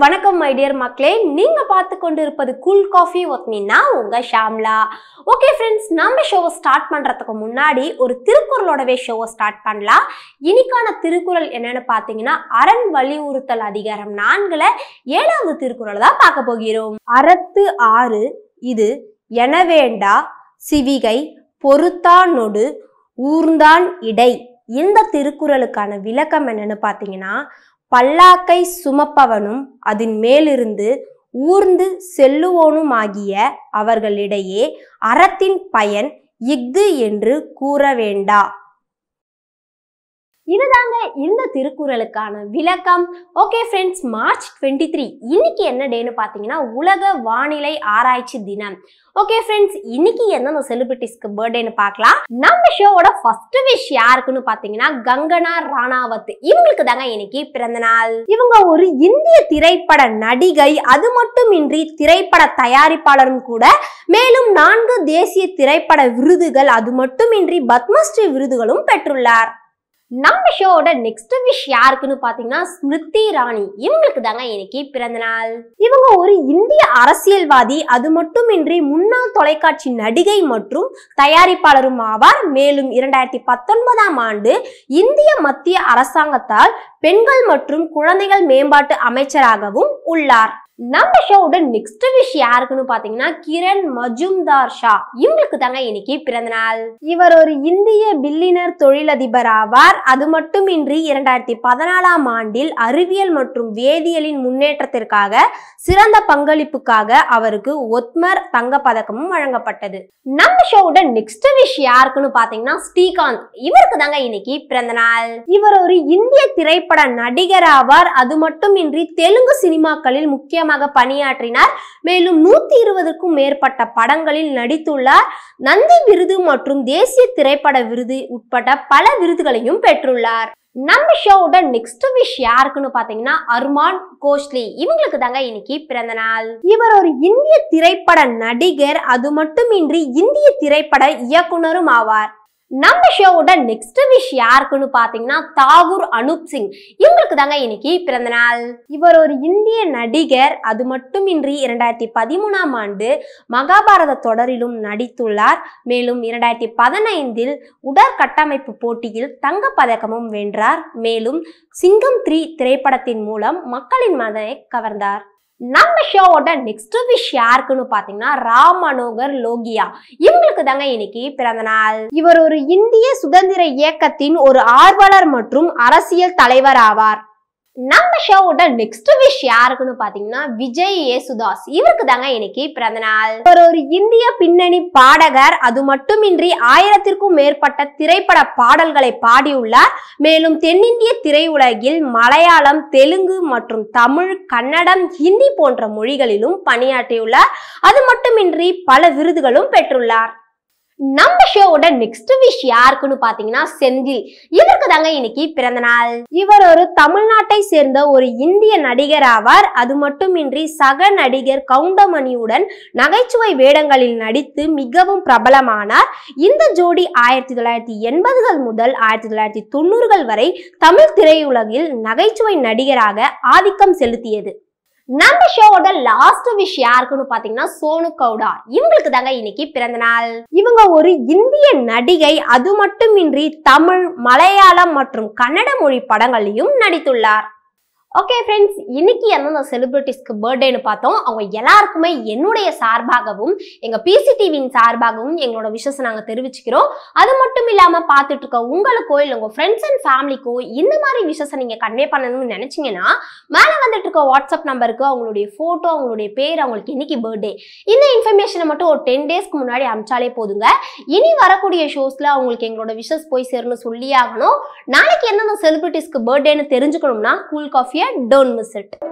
வணக்கம் my dear மக்களே நீங்க பார்த்து கொண்டு இருப்பது கூல் காஃபி ஒத் மீனா உங்க ஷாம்லா ஓகே ஃப்ரெண்ட்ஸ் நம்ம ஷோவை ஸ்டார்ட் பண்றதுக்கு முன்னாடி ஒரு திருக்குறளோடவே ஷோவை ஸ்டார்ட் பண்ணலாம் இன்னைக்கான திருக்குறள் என்னன்னு பார்த்தீங்கன்னா அரண் வலியுறுத்தல் அதிகாரம் நான்குல ஏழாவது திருக்குறள் தான் பார்க்க போகிறோம் அறத்து ஆறு இது எனவேண்டா சிவிகை பொறுத்தானொடு ஊர்ந்தான் இடை இந்த திருக்குறளுக்கான விளக்கம் என்னன்னு பார்த்தீங்கன்னா பல்லாக்கை சுமப்பவனும் அதன் மேலிருந்து ஊர்ந்து செல்லுவோனுமாகிய அவர்களிடையே அறத்தின் பயன் இஃது என்று கூற வேண்டா இதுதாங்க இந்த திருக்குறளுக்கான விளக்கம் okay friends March twenty three இன்னைக்கு என்ன டேன்னு பார்த்தீங்கன்னா உலக வானிலை ஆராய்ச்சி தினம் ஓகே ஃப்ரெண்ட்ஸ் இன்னைக்கு எந்தெந்த செலிபிரிட்டிஸ்க்கு பர்த்டேன்னு பார்க்கலாம் நம்ம ஷோவோட ஃபர்ஸ்ட் விஷ் யாருக்குன்னு பார்த்தீங்கன்னா கங்கனா ராணாவத் இவங்களுக்கு தாங்க இன்னைக்கு பிறந்த நாள் இவங்க ஒரு இந்திய திரைப்பட நடிகை அது மட்டுமின்றி திரைப்பட தயாரிப்பாளரும் கூட மேலும் நான்கு தேசிய திரைப்பட விருதுகள் அது மட்டுமின்றி பத்மஸ்ரீ விருதுகளும் பெற்றுள்ளார் நம்ம ஷோவோட நெக்ஸ்ட் விஷ் யாருக்குன்னு பாத்தீங்கன்னா ஸ்மிருதி இராணி இவங்களுக்கு தாங்க இன்னைக்கு பிறந்த நாள் இவங்க ஒரு இந்திய அரசியல்வாதி அது மட்டுமின்றி முன்னாள் தொலைக்காட்சி நடிகை மற்றும் தயாரிப்பாளரும் ஆவார் மேலும் இரண்டாயிரத்தி பத்தொன்பதாம் ஆண்டு இந்திய மத்திய அரசாங்கத்தால் பெண்கள் மற்றும் குழந்தைகள் மேம்பாட்டு அமைச்சராகவும் உள்ளார் நம்ம ஷோவோட நெக்ஸ்ட் விஷ் யாருக்குன்னு பாத்தீங்கன்னா கிரண் மஜும்தார் ஷா இவங்களுக்கு தாங்க இன்னைக்கு பிறந்த நாள் இவர் ஒரு இந்திய பில்லினர் தொழிலதிபர் ஆவார் அது மட்டுமின்றி இரண்டாயிரத்தி பதினாலாம் ஆண்டில் அறிவியல் மற்றும் வேதியியலின் முன்னேற்றத்திற்காக சிறந்த பங்களிப்புக்காக அவருக்கு ஒத்மர் தங்க பதக்கமும் வழங்கப்பட்டது நம்ம ஷோவோட நெக்ஸ்ட் விஷ் யாருக்குன்னு பாத்தீங்கன்னா ஸ்ரீகாந்த் இவருக்கு தாங்க இன்னைக்கு பிறந்த நாள் இவர் ஒரு இந்திய திரைப்பட நடிகர் ஆவார் அது மட்டுமின்றி தெலுங்கு சினிமாக்களில் முக்கியமாக பணியாற்றினார் மேலும் நூத்தி இருபதுக்கும் மேற்பட்ட படங்களில் நடித்துள்ளார் நந்தி விருது மற்றும் தேசிய திரைப்பட விருது உட்பட பல விருதுகளையும் பெற்றுள்ளார் நம்ம ஷோவோட நெக்ஸ்ட் விஷ் யாருக்குன்னு பாத்தீங்கன்னா அர்மான் கோஷ்லி இவங்களுக்கு தாங்க இன்னைக்கு பிறந்த நாள் இவர் ஒரு இந்திய திரைப்பட நடிகர் அது மட்டுமின்றி இந்திய திரைப்பட இயக்குனரும் ஆவார் நம்ம ஷோவோட நெக்ஸ்ட் விஷ் யாருக்குன்னு பாத்தீங்கன்னா தாகூர் அனூப் சிங் இவங்களுக்கு தாங்க இன்னைக்கு பிறந்த நாள் இவர் ஒரு இந்திய நடிகர் அது மட்டுமின்றி இரண்டாயிரத்தி பதிமூணாம் ஆண்டு மகாபாரத தொடரிலும் நடித்துள்ளார் மேலும் இரண்டாயிரத்தி பதினைந்தில் உடற்கட்டமைப்பு போட்டியில் தங்கப் பதக்கமும் வென்றார் மேலும் சிங்கம் த்ரீ திரைப்படத்தின் மூலம் மக்களின் மனதை கவர்ந்தார் நம்ம ஷோவோட நெக்ஸ்ட் விஷ் யாருக்குன்னு பாத்தீங்கன்னா ராம் மனோகர் லோகியா இவங்களுக்கு தாங்க இன்னைக்கு பிறந்த நாள் இவர் ஒரு இந்திய சுதந்திர இயக்கத்தின் ஒரு ஆர்வலர் மற்றும் அரசியல் தலைவர் ஆவார் நம்ம ஷோவோட நெக்ஸ்ட் விஷ் யாருக்குன்னு பாத்தீங்கன்னா விஜய் ஏசுதாஸ் இவருக்கு தாங்க இன்னைக்கு பிறந்த நாள் இவர் ஒரு இந்திய பின்னணி பாடகர் அது மட்டுமின்றி ஆயிரத்திற்கும் மேற்பட்ட திரைப்பட பாடல்களை பாடியுள்ளார் மேலும் தென்னிந்திய திரையுலகில் மலையாளம் தெலுங்கு மற்றும் தமிழ் கன்னடம் ஹிந்தி போன்ற மொழிகளிலும் பணியாற்றியுள்ளார் அது மட்டுமின்றி பல விருதுகளும் பெற்றுள்ளார் நம்ம ஷோவோட நெக்ஸ்ட் விஷ் யாருக்குன்னு பாத்தீங்கன்னா செந்தில் இவருக்கு தாங்க இன்னைக்கு பிறந்த நாள் இவர் ஒரு தமிழ்நாட்டை சேர்ந்த ஒரு இந்திய நடிகர் ஆவார் அது மட்டுமின்றி சக நடிகர் கவுண்டமணியுடன் நகைச்சுவை வேடங்களில் நடித்து மிகவும் பிரபலமானார் இந்த ஜோடி ஆயிரத்தி தொள்ளாயிரத்தி எண்பதுகள் முதல் ஆயிரத்தி தொள்ளாயிரத்தி தொண்ணூறுகள் வரை தமிழ் திரையுலகில் நகைச்சுவை நடிகராக ஆதிக்கம் செலுத்தியது நம்ம ஷோவோட லாஸ்ட் விஷ் யாருக்குன்னு பாத்தீங்கன்னா சோனு கவுடா இவங்களுக்கு தாங்க இன்னைக்கு பிறந்த நாள் இவங்க ஒரு இந்திய நடிகை அது மட்டுமின்றி தமிழ் மலையாளம் மற்றும் கன்னட மொழி படங்களையும் நடித்துள்ளார் ஓகே ஃப்ரெண்ட்ஸ் இன்னைக்கு எந்தெந்த செலிபிரிட்டிஸ்க்கு பர்த்டேன்னு பார்த்தோம் அவங்க எல்லாருக்குமே என்னுடைய சார்பாகவும் எங்க பிசிடிவியின் சார்பாகவும் எங்களோட விஷஸ் நாங்கள் தெரிவிச்சுக்கிறோம் அது மட்டும் இல்லாம பார்த்துட்டு இருக்க உங்களுக்கோ இல்லை உங்க ஃப்ரெண்ட்ஸ் அண்ட் ஃபேமிலிக்கோ இந்த மாதிரி விஷஸை நீங்க கன்வே பண்ணணும்னு நினைச்சீங்கன்னா மேலே வந்துட்டு இருக்க வாட்ஸ்அப் நம்பருக்கு அவங்களுடைய ஃபோட்டோ அவங்களுடைய பேர் அவங்களுக்கு இன்னைக்கு பர்த்டே இந்த இன்ஃபர்மேஷனை மட்டும் ஒரு டென் டேஸ்க்கு முன்னாடி அமிச்சாலே போதுங்க இனி வரக்கூடிய ஷோஸ்ல அவங்களுக்கு எங்களோட விஷஸ் போய் சேரணும் சொல்லி ஆகணும் நாளைக்கு எந்தெந்த செலிபிரிட்டிஸ்க்கு பர்த்டேன்னு தெரிஞ்சுக்கணும்னா கூல் காஃபியை டோன்ட் மிஸ் இட்